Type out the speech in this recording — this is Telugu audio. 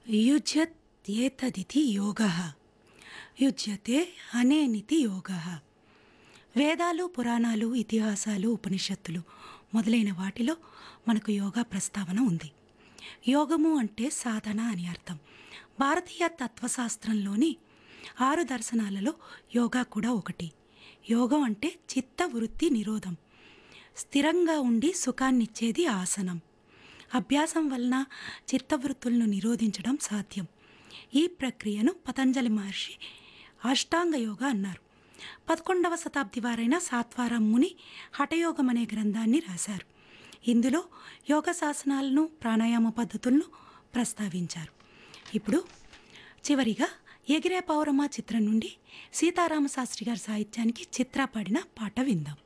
యుజ్యత్యేతదితి యోగ యుజ్యతే అనేనితి యోగ వేదాలు పురాణాలు ఇతిహాసాలు ఉపనిషత్తులు మొదలైన వాటిలో మనకు యోగా ప్రస్తావన ఉంది యోగము అంటే సాధన అని అర్థం భారతీయ తత్వశాస్త్రంలోని ఆరు దర్శనాలలో యోగా కూడా ఒకటి యోగం అంటే చిత్త వృత్తి నిరోధం స్థిరంగా ఉండి సుఖాన్నిచ్చేది ఆసనం అభ్యాసం వలన చిత్తవృత్తులను నిరోధించడం సాధ్యం ఈ ప్రక్రియను పతంజలి మహర్షి అష్టాంగ యోగా అన్నారు పదకొండవ శతాబ్ది వారైన సాత్వారం ముని హఠయోగం అనే గ్రంథాన్ని రాశారు ఇందులో యోగ శాసనాలను ప్రాణాయామ పద్ధతులను ప్రస్తావించారు ఇప్పుడు చివరిగా ఎగిరే పౌరమ చిత్రం నుండి సీతారామ శాస్త్రి గారి సాహిత్యానికి చిత్ర పాడిన పాట విందాం